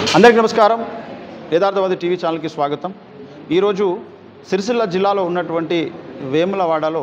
అందరికీ నమస్కారం యథార్థవాది టీవీ ఛానల్కి స్వాగతం ఈరోజు సిరిసిల్ల జిల్లాలో ఉన్నటువంటి వేములవాడలో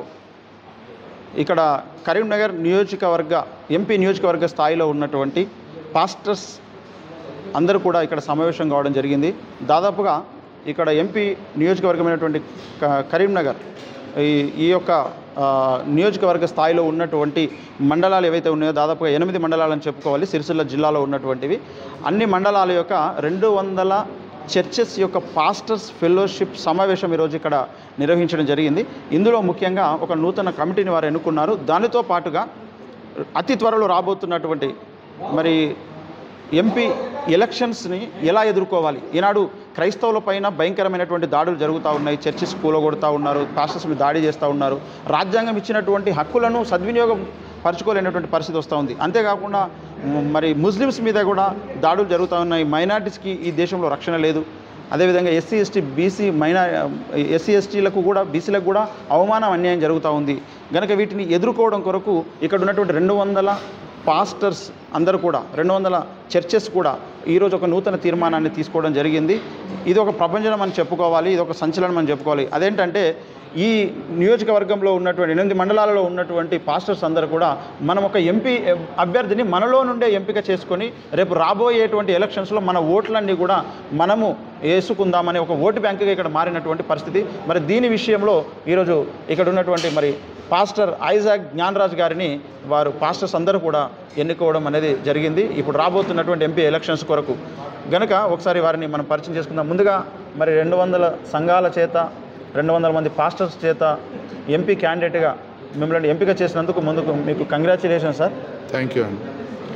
ఇక్కడ కరీంనగర్ నియోజకవర్గ ఎంపీ నియోజకవర్గ స్థాయిలో ఉన్నటువంటి పాస్టర్స్ అందరూ కూడా ఇక్కడ సమావేశం కావడం జరిగింది దాదాపుగా ఇక్కడ ఎంపీ నియోజకవర్గమైనటువంటి క- కరీంనగర్ ఈ ఈ యొక్క ఆ, నియోజకవర్గ స్థాయిలో ఉన్నటువంటి మండలాలు ఏవైతే ఉన్నాయో దాదాపుగా ఎనిమిది మండలాలని చెప్పుకోవాలి సిరిసిల్ల జిల్లాలో ఉన్నటువంటివి అన్ని మండలాల యొక్క రెండు వందల చర్చెస్ యొక్క పాస్టర్స్ ఫెలోషిప్ సమావేశం ఈరోజు ఇక్కడ నిర్వహించడం జరిగింది ఇందులో ముఖ్యంగా ఒక నూతన కమిటీని వారు ఎన్నుకున్నారు దానితో పాటుగా అతి త్వరలో రాబోతున్నటువంటి మరి ఎంపీ ఎలక్షన్స్ని ఎలా ఎదుర్కోవాలి ఈనాడు క్రైస్తవుల పైన భయంకరమైనటువంటి దాడులు జరుగుతూ ఉన్నాయి చర్చిస్ కూలగొడుతూ ఉన్నారు పాస్టర్స్ మీద దాడి చేస్తూ ఉన్నారు రాజ్యాంగం ఇచ్చినటువంటి హక్కులను సద్వినియోగం పరచుకోలేనటువంటి పరిస్థితి వస్తూ ఉంది అంతేకాకుండా మ్, మరి ముస్లిమ్స్ మీద కూడా దాడులు జరుగుతూ ఉన్నాయి మైనార్టీస్కి ఈ దేశంలో రక్షణ లేదు అదేవిధంగా ఎస్సీ ఎస్టీ బీసీ మైనా ఎస్సీ ఎస్టీలకు కూడా బీసీలకు కూడా అవమానం అన్యాయం జరుగుతూ ఉంది కనుక వీటిని ఎదుర్కోవడం కొరకు ఇక్కడ ఉన్నటువంటి రెండు వందల పాస్టర్స్ అందరూ కూడా రెండు వందల చర్చెస్ కూడా ఈరోజు ఒక నూతన తీర్మానాన్ని తీసుకోవడం జరిగింది ఇది ఒక ప్రపంచం అని చెప్పుకోవాలి ఇది ఒక సంచలనం అని చెప్పుకోవాలి అదేంటంటే ఈ నియోజకవర్గంలో ఉన్నటువంటి ఎనిమిది మండలాలలో ఉన్నటువంటి పాస్టర్స్ అందరూ కూడా మనం ఒక ఎంపీ అభ్యర్థిని మనలో నుండే ఎంపిక చేసుకొని రేపు రాబోయేటువంటి ఎలక్షన్స్లో మన ఓట్లన్నీ కూడా మనము వేసుకుందామని ఒక ఓటు బ్యాంకుగా ఇక్కడ మారినటువంటి పరిస్థితి మరి దీని విషయంలో ఈరోజు ఇక్కడ ఉన్నటువంటి మరి పాస్టర్ ఐజాక్ జ్ఞానరాజ్ గారిని వారు పాస్టర్స్ అందరూ కూడా ఎన్నుకోవడం అనేది జరిగింది ఇప్పుడు రాబోతున్నటువంటి ఎంపీ ఎలక్షన్స్ కొరకు గనుక ఒకసారి వారిని మనం పరిచయం చేసుకుందాం ముందుగా మరి రెండు వందల సంఘాల చేత రెండు వందల మంది పాస్టర్స్ చేత ఎంపీ క్యాండిడేట్గా మిమ్మల్ని ఎంపిక చేసినందుకు ముందుకు మీకు కంగ్రాచులేషన్ సార్ థ్యాంక్ యూ అండి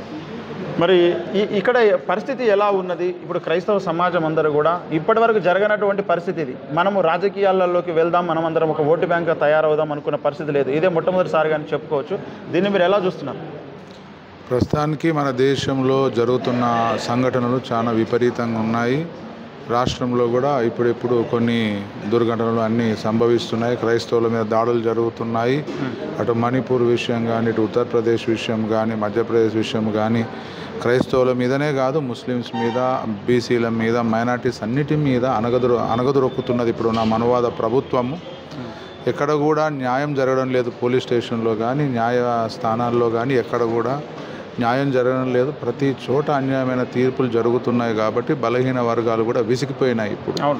మరి ఈ ఇక్కడ పరిస్థితి ఎలా ఉన్నది ఇప్పుడు క్రైస్తవ సమాజం అందరూ కూడా ఇప్పటివరకు జరగనటువంటి పరిస్థితి ఇది మనము రాజకీయాలలోకి వెళ్దాం మనం అందరం ఒక ఓటు బ్యాంక్గా తయారవుదాం అనుకున్న పరిస్థితి లేదు ఇదే మొట్టమొదటిసారిగా అని చెప్పుకోవచ్చు దీన్ని మీరు ఎలా చూస్తున్నారు ప్రస్తుతానికి మన దేశంలో జరుగుతున్న సంఘటనలు చాలా విపరీతంగా ఉన్నాయి రాష్ట్రంలో కూడా ఇప్పుడిప్పుడు కొన్ని దుర్ఘటనలు అన్నీ సంభవిస్తున్నాయి క్రైస్తవుల మీద దాడులు జరుగుతున్నాయి అటు మణిపూర్ విషయం కానీ ఇటు ఉత్తరప్రదేశ్ విషయం కానీ మధ్యప్రదేశ్ విషయం కానీ క్రైస్తవుల మీదనే కాదు ముస్లిమ్స్ మీద బీసీల మీద మైనార్టీస్ అన్నిటి మీద అనగదురు అనగదురొక్కుతున్నది ఇప్పుడు నా మనవాద ప్రభుత్వము ఎక్కడ కూడా న్యాయం జరగడం లేదు పోలీస్ స్టేషన్లో కానీ న్యాయ స్థానాల్లో కానీ ఎక్కడ కూడా న్యాయం జరగడం లేదు ప్రతి చోట అన్యాయమైన తీర్పులు జరుగుతున్నాయి కాబట్టి బలహీన వర్గాలు కూడా విసిగిపోయినాయి ఇప్పుడు అవును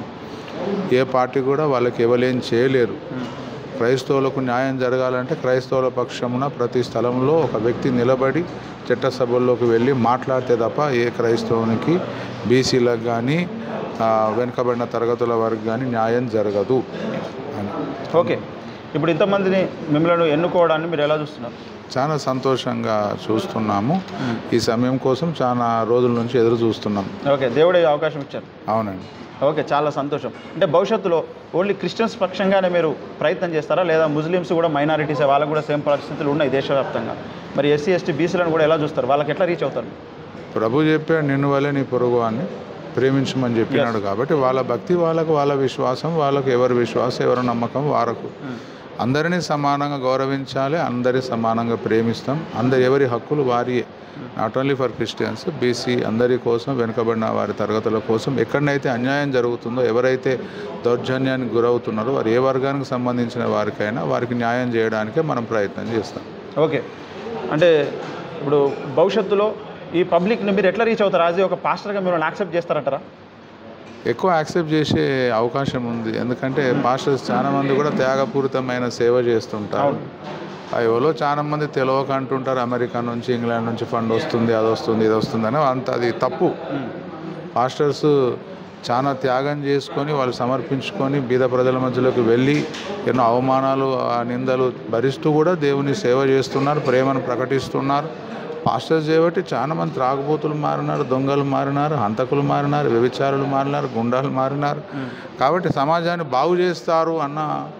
ఏ పార్టీ కూడా వాళ్ళకి ఇవ్వలేం చేయలేరు క్రైస్తవులకు న్యాయం జరగాలంటే క్రైస్తవుల పక్షమున ప్రతి స్థలంలో ఒక వ్యక్తి నిలబడి చట్టసభల్లోకి వెళ్ళి మాట్లాడితే తప్ప ఏ క్రైస్తవునికి బీసీలకు కానీ వెనుకబడిన తరగతుల వరకు కానీ న్యాయం జరగదు అని ఓకే ఇప్పుడు ఇంతమందిని మిమ్మల్ని ఎన్నుకోవడాన్ని మీరు ఎలా చూస్తున్నారు చాలా సంతోషంగా చూస్తున్నాము ఈ సమయం కోసం చాలా రోజుల నుంచి ఎదురు చూస్తున్నాం ఓకే దేవుడే ఈ అవకాశం ఇచ్చారు అవునండి ఓకే చాలా సంతోషం అంటే భవిష్యత్తులో ఓన్లీ క్రిస్టియన్స్ పక్షంగానే మీరు ప్రయత్నం చేస్తారా లేదా ముస్లిమ్స్ కూడా మైనారిటీస్ వాళ్ళకు కూడా సేమ్ పరిస్థితులు ఉన్నాయి దేశవ్యాప్తంగా మరి ఎస్సీ ఎస్టీ బీసీలను కూడా ఎలా చూస్తారు వాళ్ళకి ఎట్లా రీచ్ అవుతారు ప్రభు చెప్పాడు నిన్ను వల్లే నీ పొరుగు అని ప్రేమించమని చెప్పినాడు కాబట్టి వాళ్ళ భక్తి వాళ్ళకు వాళ్ళ విశ్వాసం వాళ్ళకు ఎవరి విశ్వాసం ఎవరి నమ్మకం వారకు అందరినీ సమానంగా గౌరవించాలి అందరి సమానంగా ప్రేమిస్తాం అందరి ఎవరి హక్కులు వారియే not only for Christians BC అందరి కోసం వెనుకబడిన వారి తరగతుల కోసం ఎక్కడనైతే అన్యాయం జరుగుతుందో ఎవరైతే దౌర్జన్యానికి గురవుతున్నారో వారు ఏ వర్గానికి సంబంధించిన వారికైనా వారికి న్యాయం చేయడానికే మనం ప్రయత్నం చేస్తాం ఓకే అంటే ఇప్పుడు భవిష్యత్తులో ఈ పబ్లిక్ని మీరు ఎట్లా రీచ్ అవుతారు యాజ్ ఒక పాస్టర్గా మీరు యాక్సెప్ట్ చేస్తారంటారా ఎక్కువ యాక్సెప్ట్ చేసే అవకాశం ఉంది ఎందుకంటే పాస్టర్స్ చాలా మంది కూడా త్యాగపూరితమైన సేవ చేస్తుంటారు ఎవరో చాలా మంది తెలియక అంటుంటారు అమెరికా నుంచి ఇంగ్లాండ్ నుంచి ఫండ్ వస్తుంది అది వస్తుంది ఇది వస్తుంది అని అంత అది తప్పు పాస్టర్స్ చాలా త్యాగం చేసుకొని వాళ్ళు సమర్పించుకొని బీద ప్రజల మధ్యలోకి వెళ్ళి ఎన్నో అవమానాలు ఆ నిందలు భరిస్తూ కూడా దేవుని సేవ చేస్తున్నారు ప్రేమను ప్రకటిస్తున్నారు పాస్టర్స్ చేయబట్టి చాలా మంది త్రాగుబోతులు మారినారు దొంగలు మారినారు హంతకులు మారినారు వ్యభిచారులు మారినారు గుండాలు మారినారు కాబట్టి సమాజాన్ని బాగు చేస్తారు అన్న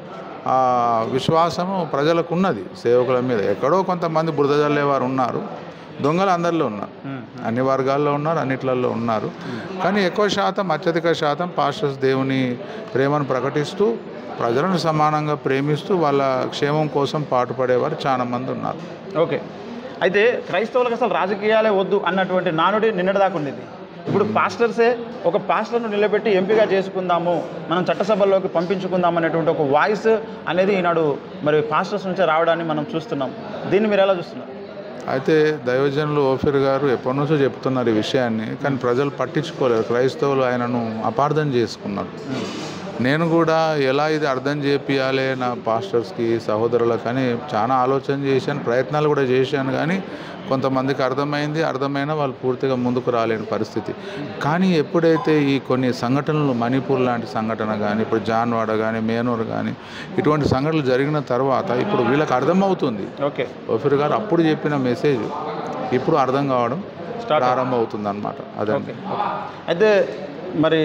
ఆ విశ్వాసము ప్రజలకు ఉన్నది సేవకుల మీద ఎక్కడో కొంతమంది బురద జల్లేవారు ఉన్నారు దొంగలు అందరిలో ఉన్నారు అన్ని వర్గాల్లో ఉన్నారు అన్నిట్లలో ఉన్నారు కానీ ఎక్కువ శాతం అత్యధిక శాతం పాస్టర్స్ దేవుని ప్రేమను ప్రకటిస్తూ ప్రజలను సమానంగా ప్రేమిస్తూ వాళ్ళ క్షేమం కోసం పాటుపడేవారు చాలా మంది ఉన్నారు ఓకే అయితే క్రైస్తవులకు అసలు రాజకీయాలే వద్దు అన్నటువంటి నానుడి నిన్నటిదాకా ఉండేది ఇప్పుడు పాస్టర్సే ఒక పాస్టర్ను నిలబెట్టి ఎంపీగా చేసుకుందాము మనం చట్టసభల్లోకి పంపించుకుందాం అనేటువంటి ఒక వాయిస్ అనేది ఈనాడు మరి పాస్టర్స్ నుంచే రావడాన్ని మనం చూస్తున్నాం దీన్ని మీరు ఎలా చూస్తున్నారు అయితే దైవజనులు ఓఫిర్ గారు ఎప్పటి నుంచో చెప్తున్నారు ఈ విషయాన్ని కానీ ప్రజలు పట్టించుకోలేరు క్రైస్తవులు ఆయనను అపార్థం చేసుకున్నారు నేను కూడా ఎలా ఇది అర్థం చేపియాలి నా పాస్టర్స్కి సహోదరులకు అని చాలా ఆలోచన చేశాను ప్రయత్నాలు కూడా చేశాను కానీ కొంతమందికి అర్థమైంది అర్థమైనా వాళ్ళు పూర్తిగా ముందుకు రాలేని పరిస్థితి కానీ ఎప్పుడైతే ఈ కొన్ని సంఘటనలు మణిపూర్ లాంటి సంఘటన కానీ ఇప్పుడు జాన్వాడ కానీ మేనూర్ కానీ ఇటువంటి సంఘటనలు జరిగిన తర్వాత ఇప్పుడు వీళ్ళకి అర్థమవుతుంది ఓకే ఓఫిర్ గారు అప్పుడు చెప్పిన మెసేజ్ ఇప్పుడు అర్థం కావడం Start ప్రారంభం అవుతుంది అనమాట అదే ఓకే అయితే మరి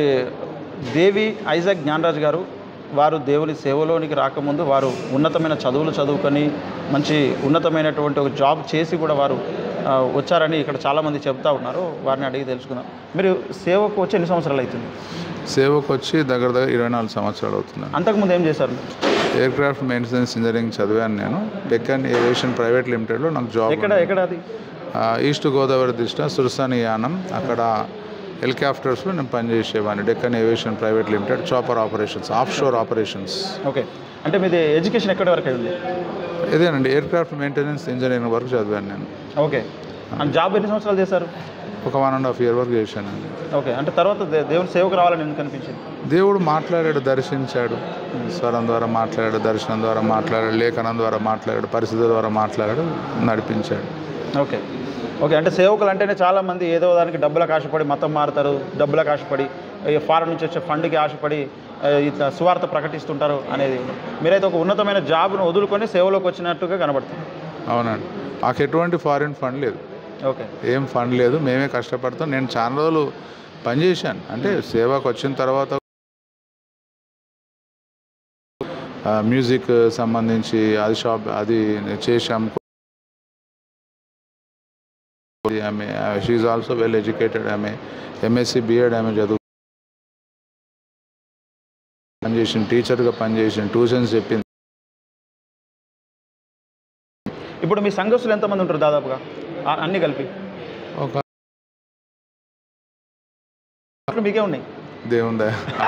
దేవి ఐజాక్ జ్ఞానరాజు గారు వారు దేవుని సేవలోనికి రాకముందు వారు ఉన్నతమైన చదువులు చదువుకొని మంచి ఉన్నతమైనటువంటి ఒక జాబ్ చేసి కూడా వారు ఆ, వచ్చారని ఇక్కడ చాలామంది చెప్తా ఉన్నారు వారిని అడిగి తెలుసుకుందాం మీరు సేవకు వచ్చి ఎన్ని సంవత్సరాలు అవుతుంది సేవకు వచ్చి దగ్గర దగ్గర ఇరవై నాలుగు సంవత్సరాలు అవుతుంది అంతకుముందు ఏం చేశారు మీరు? ఎయిర్ క్రాఫ్ట్ మెయింటెనెన్స్ ఇంజనీరింగ్ చదివాను నేను డెక్కన్ ఏవియేషన్ ప్రైవేట్ లిమిటెడ్లో నాకు జాబ్ ఎక్కడ ఎక్కడ అది ఆ, ఈస్ట్ గోదావరి దిష్ట సురసాని యానం అక్కడ హెలికాప్టర్స్లో నేను పనిచేసేవాడిని Deccan aviation private limited chopper operations offshore operations okay అంటే మీది ఎడ్యుకేషన్ ఎక్కడి వరకు అయింది ఇదేనండి ఎయిర్ క్రాఫ్ట్ మెయింటెనెన్స్ ఇంజనీరింగ్ వరకు చదివాను నేను ఓకే అండ్ జాబ్ ఎన్ని సంవత్సరాలు చేశారు ఒక వన్ అండ్ హాఫ్ ఇయర్ వరకు చేశానండి ఓకే అంటే తర్వాత దే- దేవుని సేవకు రావాలని ఎందుకు అనిపించింది దేవుడు మాట్లాడాడు దర్శించాడు స్వరం ద్వారా మాట్లాడాడు దర్శనం ద్వారా మాట్లాడాడు లేఖనం ద్వారా మాట్లాడాడు పరిస్థితుల ద్వారా మాట్లాడాడు నడిపించాడు ఓకే ఓకే అంటే సేవకులు అంటేనే చాలామంది ఏదో దానికి డబ్బులకు ఆశపడి మతం మారుతారు డబ్బులకు ఆశపడి ఈ ఫారెన్ నుంచి వచ్చే ఫండ్కి ఆశపడి ఆ, ఇట్లా సువార్త ప్రకటిస్తుంటారు అనేది మీరైతే ఒక ఉన్నతమైన జాబ్ను వదులుకొని సేవలోకి వచ్చినట్టుగా కనబడుతుంది అవునండి మాకు ఎటువంటి ఫారిన్ ఫండ్ లేదు ఓకే ఏం ఫండ్ లేదు మేమే కష్టపడతాం నేను చాలా రోజులు పనిచేశాను అంటే సేవకు వచ్చిన తర్వాత ఆ, మ్యూజిక్ సంబంధించి అది షాప్ అది చేశాం ఆమె షీఈ్ ఆల్సో వెల్ ఎడ్యుకేటెడ్ ఆమె ఎంఎస్సి బిఎడ్ ఆమె చదువు పనిచేసిన టీచర్గా పనిచేసిన ట్యూషన్స్ చెప్పింది ఇప్పుడు మీ సంఘస్థులు ఎంతమంది ఉంటారు దాదాపుగా ఆ- అన్నీ కలిపి ఒక అసలు మీకే ఉన్నాయి దేవుందా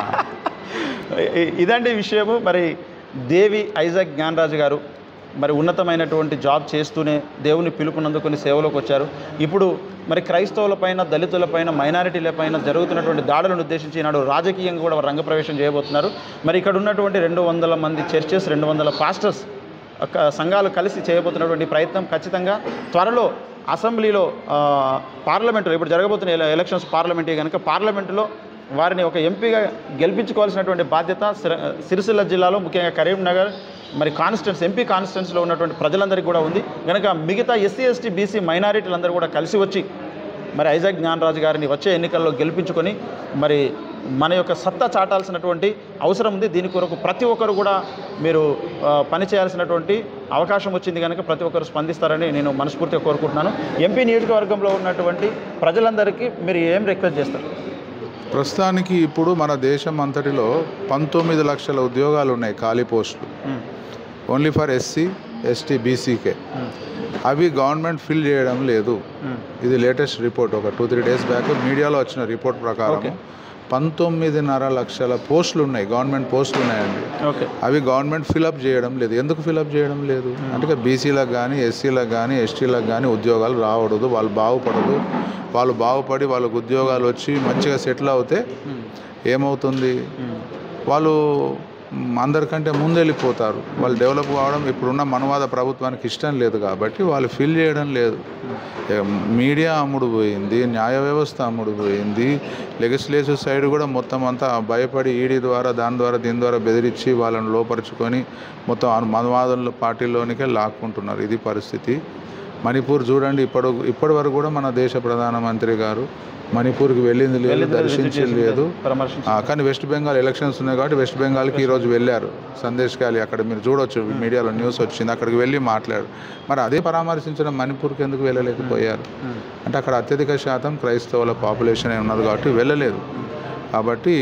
ఇ- ఇదండి విషయము మరి దేవి ఐజాక్ జ్ఞానరాజు గారు మరి ఉన్నతమైనటువంటి జాబ్ చేస్తూనే దేవుని పిలుపునందుకొని సేవలోకి వచ్చారు ఇప్పుడు మరి క్రైస్తవులపైన దళితులపైన మైనారిటీలపైన జరుగుతున్నటువంటి దాడులను ఉద్దేశించి ఈనాడు రాజకీయంగా కూడా వారు రంగప్రవేశం చేయబోతున్నారు మరి ఇక్కడ ఉన్నటువంటి రెండు వందల మంది చర్చెస్ రెండు వందల పాస్టర్స్ ఒక సంఘాలు కలిసి చేయబోతున్నటువంటి ప్రయత్నం ఖచ్చితంగా త్వరలో అసెంబ్లీలో ఆ, పార్లమెంటులో ఇప్పుడు జరగబోతున్న ఎల- ఎలక్షన్స్ పార్లమెంటే కనుక పార్లమెంటులో వారిని ఒక ఎంపీగా గెలిపించుకోవాల్సినటువంటి బాధ్యత సిర- సిరిసిల్ల జిల్లాలో ముఖ్యంగా కరీంనగర్ మరి కాన్స్టిట్యున్స్ ఎంపీ కాన్స్టిట్యున్స్లో ఉన్నటువంటి ప్రజలందరికీ కూడా ఉంది కనుక మిగతా ఎస్సీ ఎస్టీ బీసీ మైనారిటీలందరూ కూడా కలిసి వచ్చి మరి ఐజాక్ జ్ఞానరాజు గారిని వచ్చే ఎన్నికల్లో గెలిపించుకొని మరి మన యొక్క సత్తా చాటాల్సినటువంటి అవసరం ఉంది దీని కొరకు ప్రతి ఒక్కరు కూడా మీరు ఆ, పని చేయాల్సినటువంటి అవకాశం వచ్చింది కనుక ప్రతి ఒక్కరు స్పందిస్తారని నేను మనస్ఫూర్తిగా కోరుకుంటున్నాను ఎంపీ నియోజకవర్గంలో ఉన్నటువంటి ప్రజలందరికీ మీరు ఏం రిక్వెస్ట్ చేస్తారు ప్రస్తుతానికి ఇప్పుడు మన దేశం అంతటిలో పంతొమ్మిది లక్షల ఉద్యోగాలు ఉన్నాయి ఖాళీ పోస్టులు um, only for SC ST బీసీకే ఉమ్, అవి గవర్నమెంట్ ఫిల్ చేయడం లేదు ఉమ్. ఇది లేటెస్ట్ రిపోర్ట్ ఒక టూ త్రీ డేస్ బ్యాక్ మీడియాలో వచ్చిన రిపోర్ట్ ప్రకారం Okay. పంతొమ్మిదిన్నర లక్షల పోస్టులు ఉన్నాయి గవర్నమెంట్ పోస్టులు ఉన్నాయండి ఓకే అవి గవర్నమెంట్ ఫిలప్ చేయడం లేదు ఎందుకు ఫిలప్ చేయడం లేదు అంటే బీసీలకు కానీ ఎస్సీలకు కానీ ఎస్టీలకు కానీ ఉద్యోగాలు రావడదు వాళ్ళు బాగుపడదు వాళ్ళు బాగుపడి వాళ్ళకు ఉద్యోగాలు వచ్చి మంచిగా సెటిల్ అవుతే ఉమ్, ఏమవుతుంది ఉమ్, వాళ్ళు మ్, అందరికంటే ముందెళ్ళిపోతారు వాళ్ళు డెవలప్ కావడం ఇప్పుడున్న మనవాద ప్రభుత్వానికి ఇష్టం లేదు కాబట్టి వాళ్ళు ఫిల్ చేయడం లేదు ఏ, మీడియా అమ్ముడు పోయింది న్యాయ వ్యవస్థ అమ్ముడు పోయింది లెజిస్లేటివ్ సైడ్ కూడా మొత్తం అంతా భయపడి ఈడీ ద్వారా దాని ద్వారా దీని ద్వారా బెదిరించి వాళ్ళని లోపరుచుకొని మొత్తం అను- మనవాదుల పార్టీలోనికే లాక్కుంటున్నారు ఇది పరిస్థితి మణిపూర్ చూడండి ఇప్పటి ఇప్పటి వరకు కూడా మన దేశ ప్రధానమంత్రి గారు మణిపూర్కి వెళ్ళింది లేదు వెళ్ళింది లేదు, దర్శించింది విజిట్ లేదు పరామర్శించి ఆ, కానీ వెస్ట్ బెంగాల్ ఎలక్షన్స్ ఉన్నాయి కాబట్టి వెస్ట్ బెంగాల్కి ఈరోజు వెళ్ళారు సందేశ్ కాలి అక్కడ మీరు చూడొచ్చు మీడియాలో న్యూస్ వచ్చింది అక్కడికి వెళ్ళి మాట్లాడారు మరి అదే పరామర్శించిన మణిపూర్కి ఎందుకు వెళ్ళలేకపోయారు ఉమ్, అంటే అక్కడ అత్యధిక శాతం క్రైస్తవుల పాపులేషన్ ఉన్నది కాబట్టి వెళ్ళలేదు కాబట్టి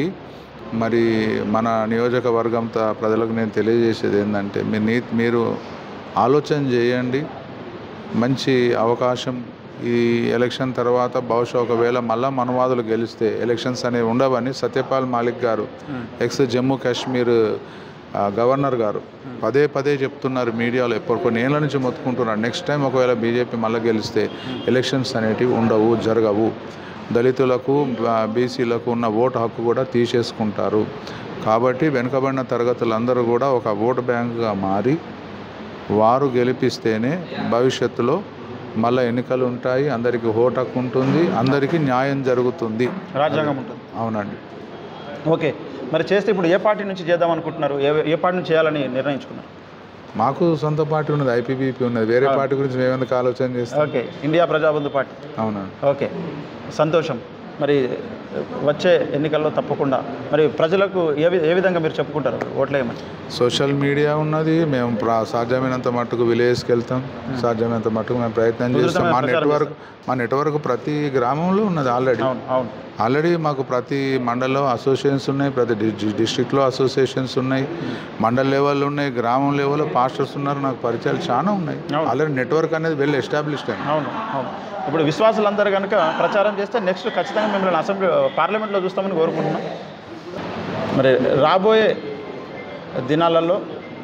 మరి మన నియోజకవర్గం త- ప్రజలకు నేను తెలియజేసేది ఏంటంటే మీరు నీ మీరు ఆలోచన చేయండి మంచి అవకాశం ఈ ఎలక్షన్ తర్వాత బహుశా ఒకవేళ మళ్ళా మనవాదులు గెలిస్తే ఎలక్షన్స్ అనేవి ఉండవని సత్యపాల్ మాలిక్ గారు ఎక్స్ జమ్మూ కాశ్మీర్ ఆ, గవర్నర్ గారు పదే పదే చెప్తున్నారు మీడియాలో ఎప్పుడు కొన్ని ఏళ్ళ నుంచి మొత్తుకుంటున్నారు నెక్స్ట్ టైం ఒకవేళ బీజేపీ మళ్ళీ గెలిస్తే ఎలక్షన్స్ అనేటివి ఉండవు జరగవు దళితులకు ఆ, బీసీలకు ఉన్న ఓటు హక్కు కూడా తీసేసుకుంటారు కాబట్టి వెనుకబడిన తరగతులందరూ కూడా ఒక ఓటు బ్యాంకుగా మారి వారు గెలిపిస్తేనే భవిష్యత్తులో మళ్ళీ ఎన్నికలు ఉంటాయి అందరికీ ఓటు హక్కు ఉంటుంది అందరికీ న్యాయం జరుగుతుంది రాజ్యాంగం ఉంటుంది అవునండి ఓకే మరి చేస్తే ఇప్పుడు ఏ పార్టీ నుంచి చేద్దాం అనుకుంటున్నారు ఏ ఏ పార్టీ నుంచి చేయాలని నిర్ణయించుకున్నారు మాకు సొంత పార్టీ ఉన్నది ఐపీబీపీ ఉన్నది వేరే పార్టీ గురించి మేము ఎందుకు ఆలోచన చేస్తాం ఓకే ఇండియా ప్రజాబంధు పార్టీ అవునండి ఓకే సంతోషం మరి వచ్చే ఎన్నికల్లో తప్పకుండా మరి ప్రజలకు ఏ వి- ఏ విధంగా మీరు చెప్పుకుంటారు ఓట్లేయమని సోషల్ మీడియా ఉన్నది మేము ప్ర- సాధ్యమైనంత మట్టుకు విలేజ్కి వెళ్తాం సాధ్యమైనంత మట్టుకు మేము ప్రయత్నం చేస్తాం మా ప్రచారం నెట్వర్క్ మా నెట్వర్క్ ప్రతి గ్రామంలో ఉన్నది ఆల్రెడీ అవును అవును ఆల్రెడీ మాకు ప్రతి మండలంలో అసోసియేషన్స్ ఉన్నాయి ప్రతి డి- డిస్ట్రిక్ట్లో అసోసియేషన్స్ ఉన్నాయి మండల్ లెవెల్లో ఉన్నాయి గ్రామం లెవెల్లో పాస్టర్స్ ఉన్నారు నాకు పరిచయాలు చాలా ఉన్నాయి అవును. ఆల్రెడీ నెట్వర్క్ అనేది వెల్ ఎస్టాబ్లిష్డ్ అయింది అవును అవును ఇప్పుడు విశ్వాసులందరూ కనుక ప్రచారం చేస్తే నెక్స్ట్ ఖచ్చితంగా మిమ్మల్ని అసెంబ్లీ పార్లమెంట్లో చూస్తామని కోరుకుంటున్నాం మరి రాబోయే దినాలలో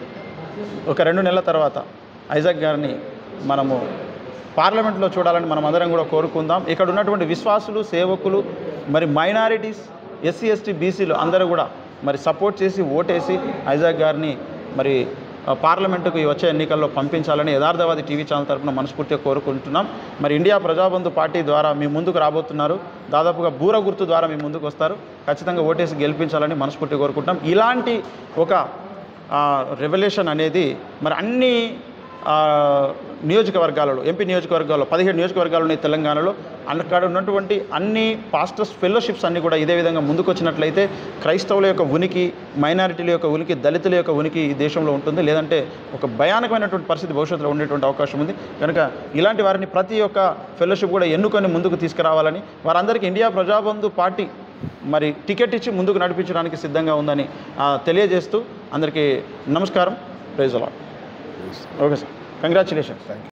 ఒక రెండు నెలల తర్వాత ఐజాక్ గారిని మనము పార్లమెంట్లో చూడాలని మనం అందరం కూడా కోరుకుందాం ఇక్కడ ఉన్నటువంటి విశ్వాసులు సేవకులు మరి మైనారిటీస్ ఎస్సీ ఎస్టీ బీసీలు అందరూ కూడా మరి సపోర్ట్ చేసి ఓటేసి ఐజాక్ గారిని మరి ఆ, పార్లమెంటుకు ఈ వచ్చే ఎన్నికల్లో పంపించాలని యథార్థవాది టీవీ ఛానల్ తరపున మనస్ఫూర్తిగా కోరుకుంటున్నాం మరి ఇండియా ప్రజాబంధు పార్టీ ద్వారా మీ ముందుకు రాబోతున్నారు దాదాపుగా బూర గుర్తు ద్వారా మీ ముందుకు వస్తారు ఖచ్చితంగా ఓటేసి గెలిపించాలని మనస్ఫూర్తిగా కోరుకుంటున్నాం ఇలాంటి ఒక రెవల్యూషన్ అనేది మరి అన్ని ఆ, నియోజకవర్గాలలో ఎంపీ నియోజకవర్గాల్లో పదిహేడు నియోజకవర్గాలు ఉన్నాయి తెలంగాణలో అక్కడ ఉన్నటువంటి అన్ని పాస్టర్స్ ఫెలోషిప్స్ అన్నీ కూడా ఇదే విధంగా ముందుకు వచ్చినట్లయితే క్రైస్తవుల యొక్క ఉనికి మైనారిటీల యొక్క ఉనికి దళితుల యొక్క ఉనికి ఈ దేశంలో ఉంటుంది లేదంటే ఒక భయానకమైనటువంటి పరిస్థితి భవిష్యత్తులో ఉండేటువంటి అవకాశం ఉంది కనుక ఇలాంటి వారిని ప్రతి ఒక్క ఫెలోషిప్ కూడా ఎన్నుకొని ముందుకు తీసుకురావాలని వారందరికీ ఇండియా ప్రజాబంధు పార్టీ మరి టికెట్ ఇచ్చి ముందుకు నడిపించడానికి సిద్ధంగా ఉందని ఆ, తెలియజేస్తూ అందరికీ నమస్కారం ప్రైజ్ అలా ఓకే సార్ కంగ్రాచులేషన్స్